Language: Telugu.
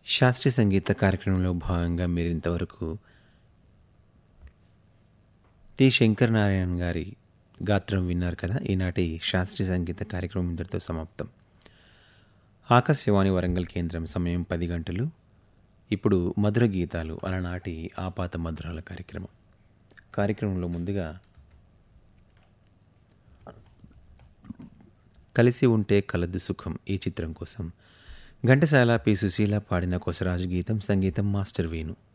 శాస్త్రీయ సంగీత కార్యక్రమంలో భాగంగా మీరు ఇంతవరకు టి శంకర్ నారాయణ గారి గాత్రం విన్నారు కదా ఈనాటి శాస్త్రీయ సంగీత కార్యక్రమం ఇంతటితో సమాప్తం ఆకాశవాణి వరంగల్ కేంద్రం సమయం పది గంటలు ఇప్పుడు మధుర గీతాలు అలనాటి ఆపాత మధురాల కార్యక్రమం కార్యక్రమంలో ముందుగా కలిసి ఉంటే కలదు సుఖం ఈ చిత్రం కోసం ఘంటసాల పి సుశీల పాడిన కొసరాజు గీతం సంగీతం మాస్టర్ వేణు